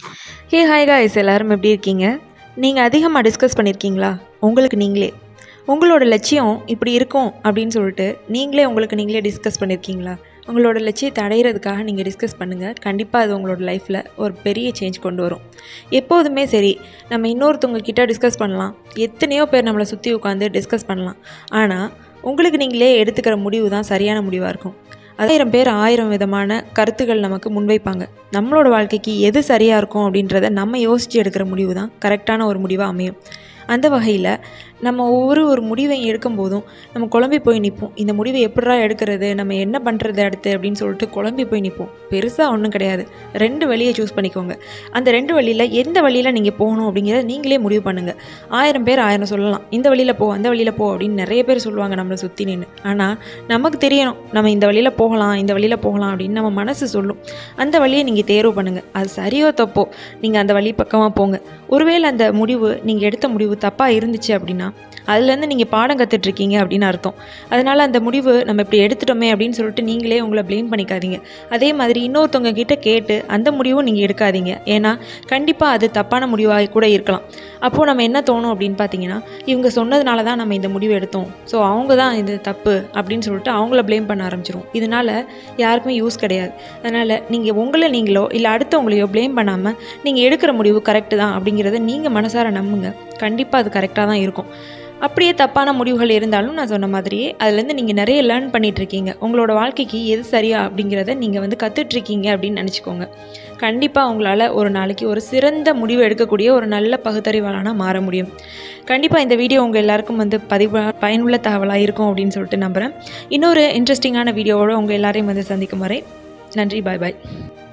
hey hi guys எல்லாரும் எப்படி இருக்கீங்க நீங்கள் அதிகமாக டிஸ்கஸ் பண்ணியிருக்கீங்களா உங்களுக்கு நீங்களே உங்களோட லட்சியம் இப்படி இருக்கும் அப்படின்னு சொல்லிட்டு நீங்களே உங்களுக்கு நீங்களே டிஸ்கஸ் பண்ணியிருக்கீங்களா உங்களோட லட்சியத்தை அடையிறதுக்காக நீங்கள் டிஸ்கஸ் பண்ணுங்கள் கண்டிப்பாக அது உங்களோட லைஃப்பில் ஒரு பெரிய சேஞ்ச் கொண்டு வரும் எப்போதுமே சரி நம்ம இன்னொருத்தவங்க கிட்ட டிஸ்கஸ் பண்ணலாம் எத்தனையோ பேர் நம்மளை சுற்றி உட்காந்து டிஸ்கஸ் பண்ணலாம் ஆனால் உங்களுக்கு நீங்களே எடுத்துக்கிற முடிவு தான் சரியான முடிவாக இருக்கும் ஆயிரம் பேர் ஆயிரம் விதமான கருத்துக்கள் நமக்கு முன்வைப்பாங்க நம்மளோட வாழ்க்கைக்கு எது சரியாக இருக்கும் அப்படின்றத நம்ம யோசித்து எடுக்கிற முடிவு தான் கரெக்டான ஒரு முடிவாக அமையும் அந்த வகையில் நம்ம ஒவ்வொரு ஒரு முடிவை எடுக்கும்போதும் நம்ம குழம்பி போய் நிற்போம் இந்த முடிவை எப்படிடா எடுக்கிறது நம்ம என்ன பண்ணுறது அடுத்து அப்படின்னு சொல்லிட்டு குழம்பி போய் நிற்போம் பெருசாக ஒன்றும் கிடையாது ரெண்டு வழியை சூஸ் பண்ணிக்கோங்க அந்த ரெண்டு வழியில் எந்த வழியில் நீங்கள் போகணும் அப்படிங்கிறத நீங்களே முடிவு பண்ணுங்கள் ஆயிரம் பேர் ஆயிரம் சொல்லலாம் இந்த வழியில் போ அந்த வழியில் போ அப்படின்னு நிறைய பேர் சொல்லுவாங்க நம்மளை சுற்றி நின்று ஆனால் நமக்கு தெரியணும் நம்ம இந்த வழியில் போகலாம் இந்த வழியில் போகலாம் அப்படின்னு நம்ம மனசு சொல்லும் அந்த வழியை நீங்கள் தேர்வு பண்ணுங்கள் அது சரியோ தப்போ நீங்கள் அந்த வழி பக்கமாக போங்க ஒருவேளை அந்த முடிவு நீங்கள் எடுத்த முடிவு தப்பாக இருந்துச்சு அப்படின்னா அதுலேருந்து நீங்கள் பாடம் கற்றுட்ருக்கீங்க அப்படின்னு அர்த்தம் அதனால் அந்த முடிவு நம்ம இப்படி எடுத்துட்டோமே அப்படின்னு சொல்லிட்டு நீங்களே உங்களை ப்ளேம் பண்ணிக்காதீங்க அதே மாதிரி இன்னொருத்தவங்க கிட்ட கேட்டு அந்த முடிவும் நீங்கள் எடுக்காதீங்க ஏன்னா கண்டிப்பாக அது தப்பான முடிவாக கூட இருக்கலாம் அப்போது நம்ம என்ன தோணும் அப்படின்னு பார்த்தீங்கன்னா இவங்க சொன்னதுனால தான் நம்ம இந்த முடிவு எடுத்தோம் ஸோ அவங்க தான் இது தப்பு அப்படின்னு சொல்லிட்டு அவங்கள ப்ளேம் பண்ண ஆரம்பிச்சிரும் இதனால் யாருக்குமே யூஸ் கிடையாது அதனால் நீங்கள் உங்களை நீங்களோ இல்லை அடுத்தவங்களையோ ப்ளேம் பண்ணாமல் நீங்கள் எடுக்கிற முடிவு கரெக்டு தான் அப்படிங்கிறத நீங்கள் மனசார நம்புங்க கண்டிப்பாக அது கரெக்டாக தான் இருக்கும் அப்படியே தப்பான முடிவுகள் இருந்தாலும் நான் சொன்ன மாதிரியே அதுலேருந்து நீங்கள் நிறைய லேர்ன் பண்ணிகிட்ருக்கீங்க உங்களோட வாழ்க்கைக்கு எது சரியா அப்படிங்கிறத நீங்கள் வந்து கற்றுட்ருக்கீங்க அப்படின்னு நினச்சிக்கோங்க கண்டிப்பாக உங்களால் ஒரு நாளைக்கு ஒரு சிறந்த முடிவு எடுக்கக்கூடிய ஒரு நல்ல பகுத்தறிவாளனாக மாற முடியும் கண்டிப்பாக இந்த வீடியோ உங்கள் எல்லாருக்கும் வந்து பதிவு பயனுள்ள தகவலாக இருக்கும் அப்படின்னு சொல்லிட்டு நம்புகிறேன் இன்னொரு இன்ட்ரெஸ்டிங்கான வீடியோவோடு உங்கள் எல்லாரையும் வந்து சந்திக்கும் வரை நன்றி பாய் பாய்